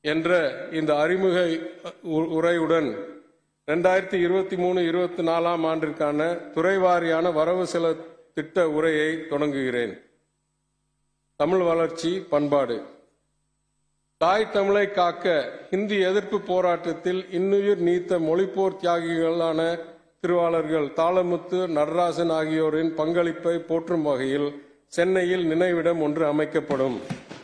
என்ற இந்த அறிமுக உ- உரையுடன் ரெண்டாயிரத்தி இருபத்தி மூணு இருபத்தி நாலாம் ஆண்டிற்கான துறைவாரியான வரவு செலவு திட்ட உரையை தொடங்குகிறேன் தமிழ் வளர்ச்சி பண்பாடு தாய் தமிழை காக்க இந்தி எதிர்ப்பு போராட்டத்தில் இன்னுயிர் நீத்த மொழிப்போர் தியாகிகளான திருவாளர்கள் தாளமுத்து நடராசன் ஆகியோரின் பங்களிப்பை போற்றும் வகையில் சென்னையில் நினைவிடம் ஒன்று அமைக்கப்படும்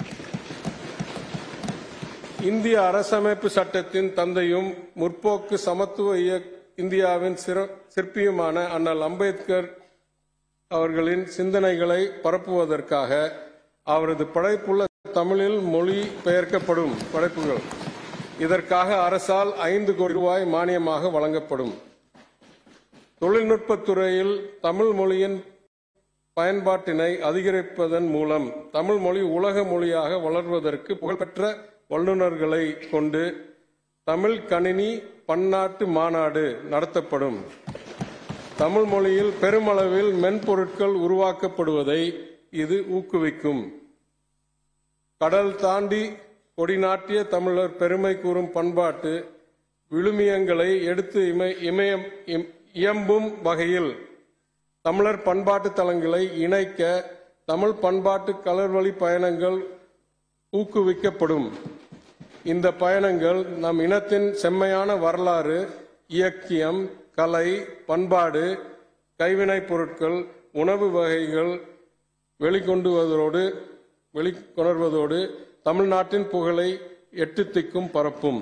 இந்திய அரசமைப்பு சட்டத்தின் தந்தையும் முற்போக்கு சமத்துவ இயக் இந்தியாவின் சிற- சிற்பியுமான அண்ணல் அம்பேத்கர் அவர்களின் சிந்தனைகளை பரப்புவதற்காக அவரது படைப்புள்ள தமிழில் மொழி பெயர்க்கப்படும் படைப்புகள் இதற்காக அரசால் ஐந்து கோடி ரூபாய் மானியமாக வழங்கப்படும் தொழில்நுட்பத் துறையில் தமிழ் மொழியின் பயன்பாட்டினை அதிகரிப்பதன் மூலம் தமிழ் மொழி உலக மொழியாக வளர்வதற்கு புகழ்பெற்ற வல்லுநர்களை கொண்டு தமிழ் கணினி பன்னாட்டு மாநாடு நடத்தப்படும் தமிழ் மொழியில் பெருமளவில் மென்பொருட்கள் உருவாக்கப்படுவதை இது ஊக்குவிக்கும் கடல் தாண்டி கொடிநாட்டிய தமிழர் பெருமை கூறும் பண்பாட்டு விழுமியங்களை எடுத்து இமை இமயம் இம்- இயம்பும் வகையில் தமிழர் பண்பாட்டு தலங்களை இணைக்க தமிழ் பண்பாட்டு கலர்வழி பயணங்கள் ஊக்குவிக்கப்படும் இந்த பயணங்கள் நம் இனத்தின் செம்மையான வரலாறு இயக்கியம் கலை பண்பாடு கைவினைப் பொருட்கள் உணவு வகைகள் வெளிக்கொண்டுவதோடு வெளிக்கொணர்வதோடு தமிழ்நாட்டின் புகழை எட்டு திக்கும் பரப்பும்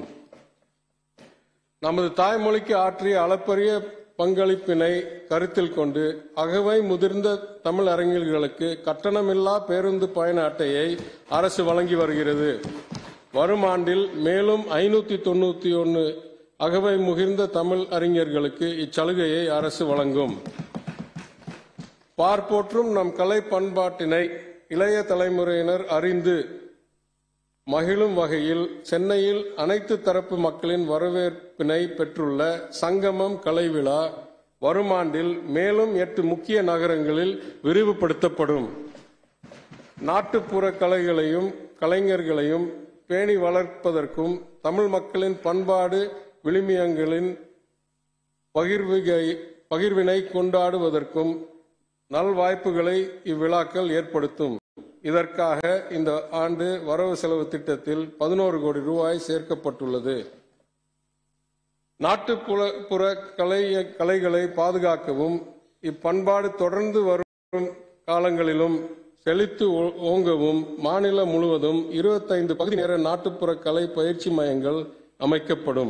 நமது தாய்மொழிக்கு ஆற்றிய அளப்பரிய பங்களிப்பினை கருத்தில் கொண்டு அகவை முதிர்ந்த தமிழ் அறிஞர்களுக்கு கட்டணமில்லா பேருந்து பயண அட்டையை அரசு வழங்கி வருகிறது வரும் ஆண்டில் மேலும் ஐநூத்தி தொண்ணூத்தி ஒன்னு அகவை முகிர்ந்த தமிழ் அறிஞர்களுக்கு இச்சலுகையை அரசு வழங்கும் பார்ப்போற்றும் நம் கலை பண்பாட்டினை இளைய தலைமுறையினர் அறிந்து மகிழும் வகையில் சென்னையில் அனைத்து தரப்பு மக்களின் வரவேற்பினை பெற்றுள்ள சங்கமம் கலை விழா வரும் ஆண்டில் மேலும் எட்டு முக்கிய நகரங்களில் விரிவுபடுத்தப்படும் நாட்டுப்புற கலைகளையும் கலைஞர்களையும் பேணி வளர்ப்பதற்கும் தமிழ் மக்களின் பண்பாடு விழுமியங்களின் பகிர்வுகை பகிர்வினை கொண்டாடுவதற்கும் நல்வாய்ப்புகளை இவ்விழாக்கள் ஏற்படுத்தும் இதற்காக இந்த ஆண்டு வரவு செலவு திட்டத்தில் பதினோரு கோடி ரூபாய் சேர்க்கப்பட்டுள்ளது நாட்டுப்புற புற கலை கலைகளை பாதுகாக்கவும் இப்பண்பாடு தொடர்ந்து வரும் காலங்களிலும் செழித்து ஓ- ஓங்கவும் மாநிலம் முழுவதும் இருபத்தைந்து பகுதி நேர நாட்டுப்புற கலை பயிற்சி மையங்கள் அமைக்கப்படும்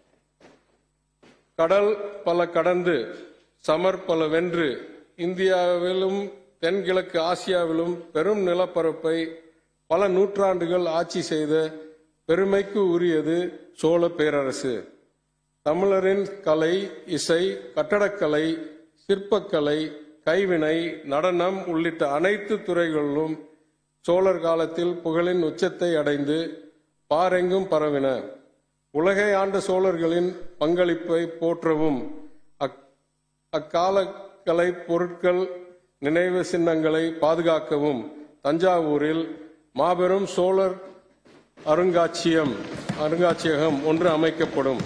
கடல் பல கடந்து சமர் பல வென்று இந்தியாவிலும் தென்கிழக்கு ஆசியாவிலும் பெரும் நிலப்பரப்பை பல நூற்றாண்டுகள் ஆட்சி செய்த பெருமைக்கு உரியது சோழ பேரரசு தமிழரின் கலை இசை கட்டடக்கலை சிற்பக்கலை கைவினை நடனம் உள்ளிட்ட அனைத்து துறைகளிலும் சோழர் காலத்தில் புகழின் உச்சத்தை அடைந்து பாரெங்கும் பரவின உலகை ஆண்ட சோழர்களின் பங்களிப்பை போற்றவும் அக்- அக்கால கலை பொருட்கள் நினைவு சின்னங்களை பாதுகாக்கவும் தஞ்சாவூரில் மாபெரும் சோழர் அருங்காட்சியம் அருங்காட்சியகம் ஒன்று அமைக்கப்படும்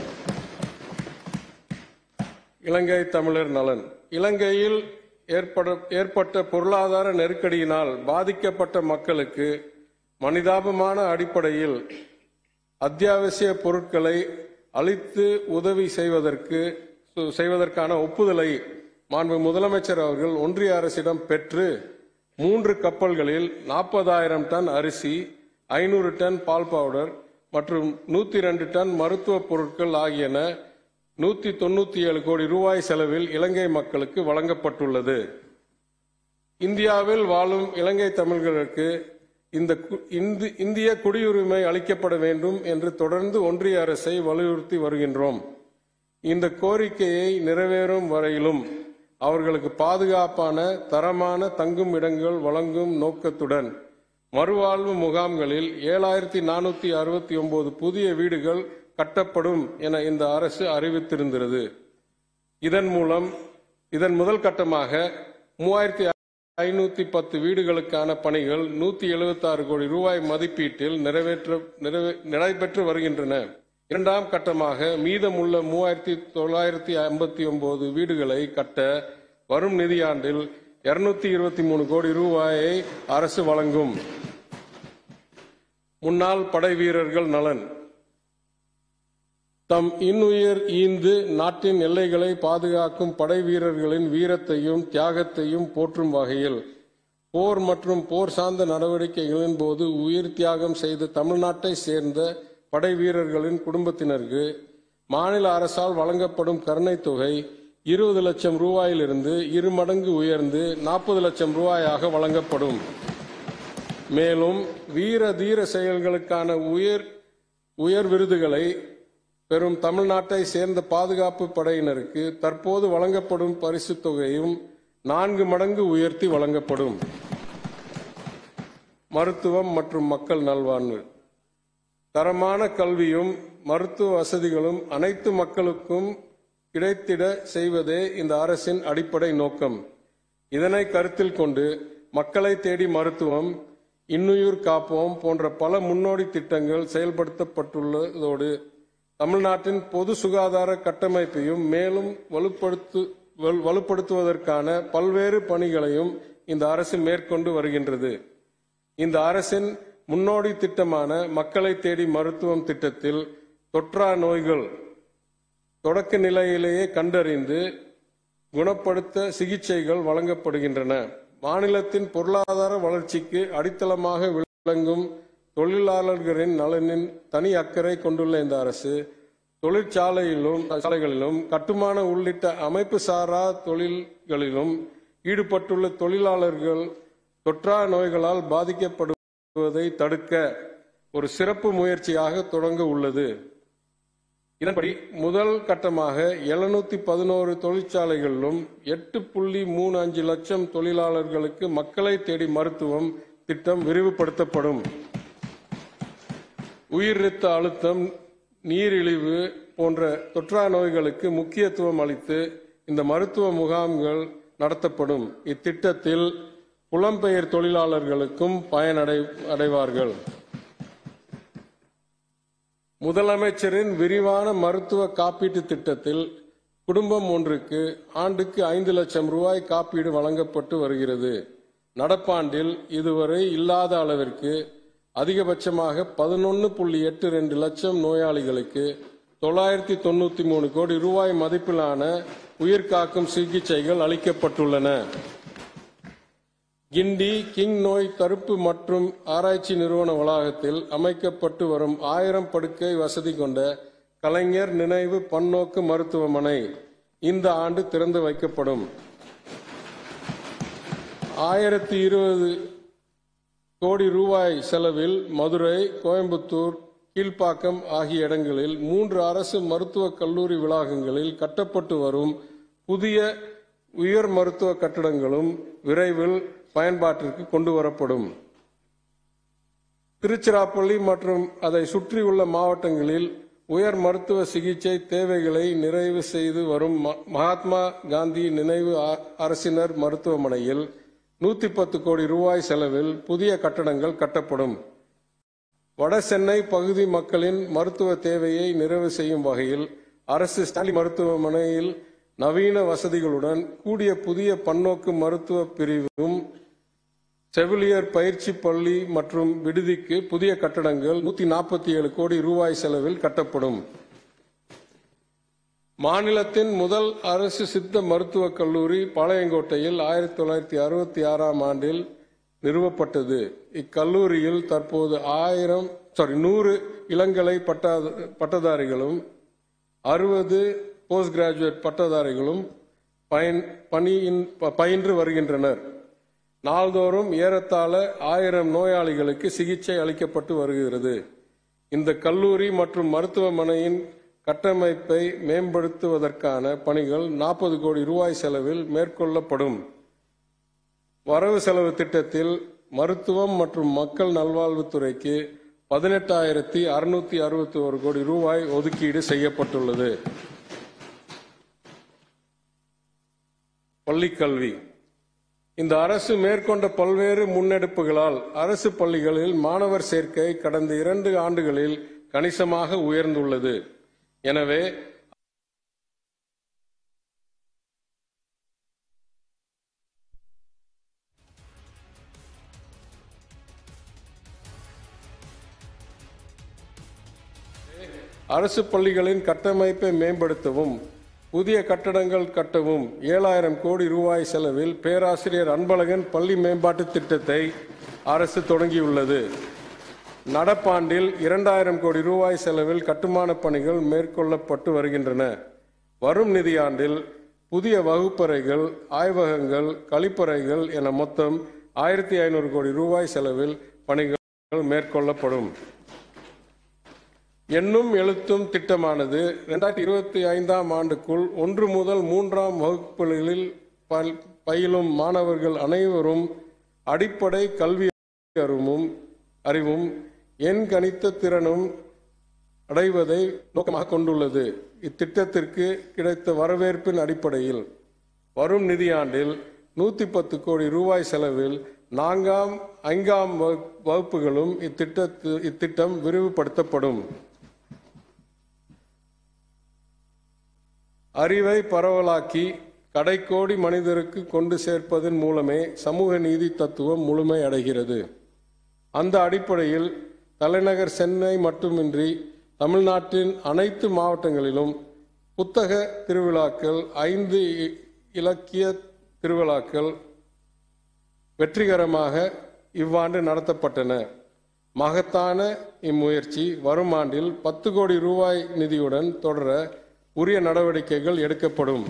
இலங்கை தமிழர் நலன் இலங்கையில் ஏற்பட ஏற்பட்ட பொருளாதார நெருக்கடியினால் பாதிக்கப்பட்ட மக்களுக்கு மனிதாபமான அடிப்படையில் அத்தியாவசிய பொருட்களை அளித்து உதவி செய்வதற்கு செய்வதற்கான ஒப்புதலை மாண்பு முதலமைச்சர் அவர்கள் ஒன்றிய அரசிடம் பெற்று மூன்று கப்பல்களில் நாற்பதாயிரம் டன் அரிசி ஐநூறு டன் பால் பவுடர் மற்றும் நூத்தி ரெண்டு டன் மருத்துவ பொருட்கள் ஆகியன நூத்தி தொண்ணூத்தி ஏழு கோடி ரூபாய் செலவில் இலங்கை மக்களுக்கு வழங்கப்பட்டுள்ளது இந்தியாவில் வாழும் இலங்கை தமிழர்களுக்கு இந்த கு- இந்து- இந்திய குடியுரிமை அளிக்கப்பட வேண்டும் என்று தொடர்ந்து ஒன்றிய அரசை வலியுறுத்தி வருகின்றோம் இந்த கோரிக்கையை நிறைவேறும் வரையிலும் அவர்களுக்கு பாதுகாப்பான தரமான தங்கும் இடங்கள் வழங்கும் நோக்கத்துடன் மறுவாழ்வு முகாம்களில் ஏழாயிரத்தி நானூத்தி அறுபத்தி ஒன்பது புதிய வீடுகள் கட்டப்படும் என இந்த அரசு அறிவித்திருந்தது இதன் மூலம் இதன் முதல் கட்டமாக மூவாயிரத்தி ஐநூத்தி பத்து வீடுகளுக்கான பணிகள் நூத்தி எழுபத்தி ஆறு கோடி ரூபாய் மதிப்பீட்டில் நிறைவேற்ற நிறைவே- நடைபெற்று வருகின்றன இரண்டாம் கட்டமாக மீதமுள்ள மூவாயிரத்தி தொள்ளாயிரத்தி ஐம்பத்தி ஒன்பது வீடுகளை கட்ட வரும் நிதியாண்டில் இருநூத்தி இருபத்தி மூணு கோடி ரூபாயை அரசு வழங்கும் முன்னாள் படை வீரர்கள் நலன் தம் இன்னுயிர் ஈந்து நாட்டின் எல்லைகளை பாதுகாக்கும் படை வீரர்களின் வீரத்தையும் தியாகத்தையும் போற்றும் வகையில் போர் மற்றும் போர் சார்ந்த நடவடிக்கைகளின் போது உயிர் தியாகம் செய்த தமிழ்நாட்டை சேர்ந்த படை வீரர்களின் குடும்பத்தினருக்கு மாநில அரசால் வழங்கப்படும் கருணைத் தொகை இருபது லட்சம் ரூபாயிலிருந்து இரு மடங்கு உயர்ந்து நாற்பது லட்சம் ரூபாயாக வழங்கப்படும் மேலும் வீர தீர செயல்களுக்கான உயர் உயர் விருதுகளை பெறும் தமிழ்நாட்டை சேர்ந்த பாதுகாப்பு படையினருக்கு தற்போது வழங்கப்படும் பரிசுத் தொகையும் நான்கு மடங்கு உயர்த்தி வழங்கப்படும் மருத்துவம் மற்றும் மக்கள் நல்வாழ்வு தரமான கல்வியும் மருத்துவ வசதிகளும் அனைத்து மக்களுக்கும் கிடைத்திட செய்வதே இந்த அரசின் அடிப்படை நோக்கம் இதனை கருத்தில் கொண்டு மக்களை தேடி மருத்துவம் இன்னுயிர் காப்போம் போன்ற பல முன்னோடி திட்டங்கள் செயல்படுத்தப்பட்டுள்ளதோடு தமிழ்நாட்டின் பொது சுகாதார கட்டமைப்பையும் மேலும் வலுப்படுத்து வலு- வலுப்படுத்துவதற்கான பல்வேறு பணிகளையும் இந்த அரசு மேற்கொண்டு வருகின்றது இந்த அரசின் முன்னோடி திட்டமான மக்களை தேடி மருத்துவம் திட்டத்தில் தொற்றா நோய்கள் தொடக்க நிலையிலேயே கண்டறிந்து குணப்படுத்த சிகிச்சைகள் வழங்கப்படுகின்றன மாநிலத்தின் பொருளாதார வளர்ச்சிக்கு அடித்தளமாக விளங்கும் தொழிலாளர்களின் நலனின் தனி அக்கறை கொண்டுள்ள இந்த அரசு தொழிற்சாலையிலும் சாலைகளிலும் கட்டுமான உள்ளிட்ட அமைப்பு சாரா தொழில்களிலும் ஈடுபட்டுள்ள தொழிலாளர்கள் தொற்றா நோய்களால் பாதிக்கப்படுவதை தடுக்க ஒரு சிறப்பு முயற்சியாக தொடங்க உள்ளது இதன்படி முதல் கட்டமாக எழுநூத்தி பதினோரு தொழிற்சாலைகளிலும் எட்டு புள்ளி மூணு அஞ்சு லட்சம் தொழிலாளர்களுக்கு மக்களை தேடி மருத்துவம் திட்டம் விரிவுபடுத்தப்படும் உயிர் இரத்த அழுத்தம் நீரிழிவு போன்ற தொற்றா நோய்களுக்கு முக்கியத்துவம் அளித்து இந்த மருத்துவ முகாம்கள் நடத்தப்படும் இத்திட்டத்தில் புலம்பெயர் தொழிலாளர்களுக்கும் பயனடை அடைவார்கள் முதலமைச்சரின் விரிவான மருத்துவ காப்பீட்டு திட்டத்தில் குடும்பம் ஒன்றுக்கு ஆண்டுக்கு ஐந்து லட்சம் ரூபாய் காப்பீடு வழங்கப்பட்டு வருகிறது நடப்பாண்டில் இதுவரை இல்லாத அளவிற்கு அதிகபட்சமாக பதினொன்று புள்ளி எட்டு ரெண்டு லட்சம் நோயாளிகளுக்கு தொள்ளாயிரத்தி தொண்ணூத்தி மூணு கோடி ரூபாய் மதிப்பிலான உயிர்காக்கும் சிகிச்சைகள் அளிக்கப்பட்டுள்ளன கிண்டி கிங் நோய் தடுப்பு மற்றும் ஆராய்ச்சி நிறுவன வளாகத்தில் அமைக்கப்பட்டு வரும் ஆயிரம் படுக்கை வசதி கொண்ட கலைஞர் நினைவு பன்னோக்கு மருத்துவமனை இந்த ஆண்டு திறந்து வைக்கப்படும் ஆயிரத்தி இருபது கோடி ரூபாய் செலவில் மதுரை கோயம்புத்தூர் கீழ்ப்பாக்கம் ஆகிய இடங்களில் மூன்று அரசு மருத்துவக் கல்லூரி வளாகங்களில் கட்டப்பட்டு வரும் புதிய உயர் மருத்துவ கட்டடங்களும் விரைவில் பயன்பாட்டிற்கு கொண்டு வரப்படும் திருச்சிராப்பள்ளி மற்றும் அதை சுற்றியுள்ள மாவட்டங்களில் உயர் மருத்துவ சிகிச்சை தேவைகளை நிறைவு செய்து வரும் ம- மகாத்மா காந்தி நினைவு அ- அரசினர் மருத்துவமனையில் நூத்தி பத்து கோடி ரூபாய் செலவில் புதிய கட்டடங்கள் கட்டப்படும் வட சென்னை பகுதி மக்களின் மருத்துவ தேவையை நிறைவு செய்யும் வகையில் அரசு ஸ்டாலி மருத்துவமனையில் நவீன வசதிகளுடன் கூடிய புதிய பன்னோக்கு மருத்துவ பிரிவும் செவிலியர் பயிற்சி பள்ளி மற்றும் விடுதிக்கு புதிய கட்டடங்கள் நூத்தி நாற்பத்தி ஏழு கோடி ரூபாய் செலவில் கட்டப்படும் மாநிலத்தின் முதல் அரசு சித்த மருத்துவக் கல்லூரி பாளையங்கோட்டையில் ஆயிரத்தி தொள்ளாயிரத்தி அறுபத்தி ஆறாம் ஆண்டில் நிறுவப்பட்டது இக்கல்லூரியில் தற்போது ஆயிரம் சாரி நூறு இளங்கலை பட்டா பட்டதாரிகளும் அறுபது போஸ்ட் கிராஜுவேட் பட்டதாரிகளும் பயன் பணியின் ப- பயின்று வருகின்றனர் நாள்தோறும் ஏறத்தாழ ஆயிரம் நோயாளிகளுக்கு சிகிச்சை அளிக்கப்பட்டு வருகிறது இந்த கல்லூரி மற்றும் மருத்துவமனையின் கட்டமைப்பை மேம்படுத்துவதற்கான பணிகள் நாற்பது கோடி ரூபாய் செலவில் மேற்கொள்ளப்படும் வரவு செலவு திட்டத்தில் மருத்துவம் மற்றும் மக்கள் நல்வாழ்வுத்துறைக்கு பதினெட்டாயிரத்தி அறுநூத்தி அறுபத்தி ஒரு கோடி ரூபாய் ஒதுக்கீடு செய்யப்பட்டுள்ளது பள்ளிக்கல்வி இந்த அரசு மேற்கொண்ட பல்வேறு முன்னெடுப்புகளால் அரசு பள்ளிகளில் மாணவர் சேர்க்கை கடந்த இரண்டு ஆண்டுகளில் கணிசமாக உயர்ந்துள்ளது எனவே அரசு பள்ளிகளின் கட்டமைப்பை மேம்படுத்தவும் புதிய கட்டடங்கள் கட்டவும் ஏழாயிரம் கோடி ரூபாய் செலவில் பேராசிரியர் அன்பழகன் பள்ளி மேம்பாட்டு திட்டத்தை அரசு தொடங்கியுள்ளது நடப்பாண்டில் இரண்டாயிரம் கோடி ரூபாய் செலவில் கட்டுமான பணிகள் மேற்கொள்ளப்பட்டு வருகின்றன வரும் நிதியாண்டில் புதிய வகுப்பறைகள் ஆய்வகங்கள் கழிப்பறைகள் என மொத்தம் ஆயிரத்தி ஐநூறு கோடி ரூபாய் செலவில் பணிகள் மேற்கொள்ளப்படும் எண்ணும் எழுத்தும் திட்டமானது இரண்டாயிரத்தி இருபத்தி ஐந்தாம் ஆண்டுக்குள் ஒன்று முதல் மூன்றாம் வகுப்புகளில் பல்- பயிலும் மாணவர்கள் அனைவரும் அடிப்படை கல்வி அறிவும் அறிவும் எண் கணித்த திறனும் அடைவதை நோக்கமாக கொண்டுள்ளது இத்திட்டத்திற்கு கிடைத்த வரவேற்பின் அடிப்படையில் வரும் நிதியாண்டில் நூத்தி பத்து கோடி ரூபாய் செலவில் நான்காம் ஐந்தாம் வகு- வகுப்புகளும் இத்திட்டத்து இத்திட்டம் விரிவுபடுத்தப்படும் அறிவை பரவலாக்கி கடைக்கோடி மனிதருக்கு கொண்டு சேர்ப்பதன் மூலமே சமூக நீதி தத்துவம் முழுமை அடைகிறது அந்த அடிப்படையில் தலைநகர் சென்னை மட்டுமின்றி தமிழ்நாட்டின் அனைத்து மாவட்டங்களிலும் புத்தக திருவிழாக்கள் ஐந்து இ- இலக்கிய திருவிழாக்கள் வெற்றிகரமாக இவ்வாண்டு நடத்தப்பட்டன மகத்தான இம்முயற்சி வரும் ஆண்டில் பத்து கோடி ரூபாய் நிதியுடன் தொடர உரிய நடவடிக்கைகள் எடுக்கப்படும்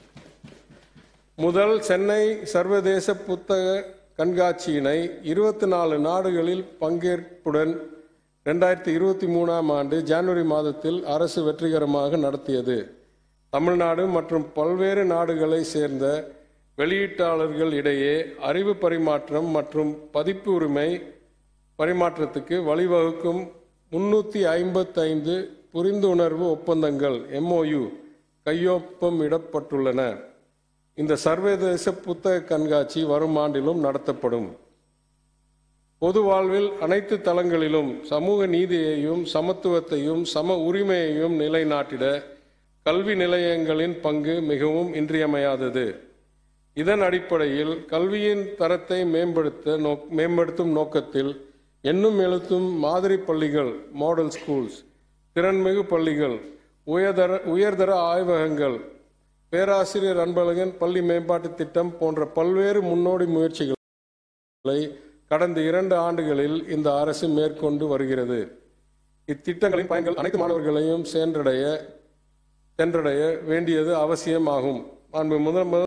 முதல் சென்னை சர்வதேச புத்தக கண்காட்சியினை இருபத்தி நாலு நாடுகளில் பங்கேற்புடன் ரெண்டாயிரத்தி இருபத்தி மூணாம் ஆண்டு ஜனவரி மாதத்தில் அரசு வெற்றிகரமாக நடத்தியது தமிழ்நாடு மற்றும் பல்வேறு நாடுகளை சேர்ந்த வெளியீட்டாளர்கள் இடையே அறிவு பரிமாற்றம் மற்றும் பதிப்பு உரிமை பரிமாற்றத்துக்கு வழிவகுக்கும் முன்னூற்றி ஐம்பத்தைந்து புரிந்துணர்வு ஒப்பந்தங்கள் எம்ஓயு கையொப்பமிடப்பட்டுள்ளன இந்த சர்வதேச புத்தக கண்காட்சி வரும் ஆண்டிலும் நடத்தப்படும் பொது வாழ்வில் அனைத்து தளங்களிலும் சமூக நீதியையும் சமத்துவத்தையும் சம உரிமையையும் நிலைநாட்டிட கல்வி நிலையங்களின் பங்கு மிகவும் இன்றியமையாதது இதன் அடிப்படையில் கல்வியின் தரத்தை மேம்படுத்த நோக்- மேம்படுத்தும் நோக்கத்தில் எண்ணும் எழுத்தும் மாதிரி பள்ளிகள் மாடல் ஸ்கூல்ஸ் திறன்மிகு பள்ளிகள் உயர்தர உயர்தர ஆய்வகங்கள் பேராசிரியர் அன்பழகன் பள்ளி மேம்பாட்டு திட்டம் போன்ற பல்வேறு முன்னோடி முயற்சிகளை கடந்த இரண்டு ஆண்டுகளில் இந்த அரசு மேற்கொண்டு வருகிறது இத்திட்டங்களின் பயன்கள் அனைத்து மாணவர்களையும் சென்றடைய சென்றடைய வேண்டியது அவசியமாகும் அன்பு முதல்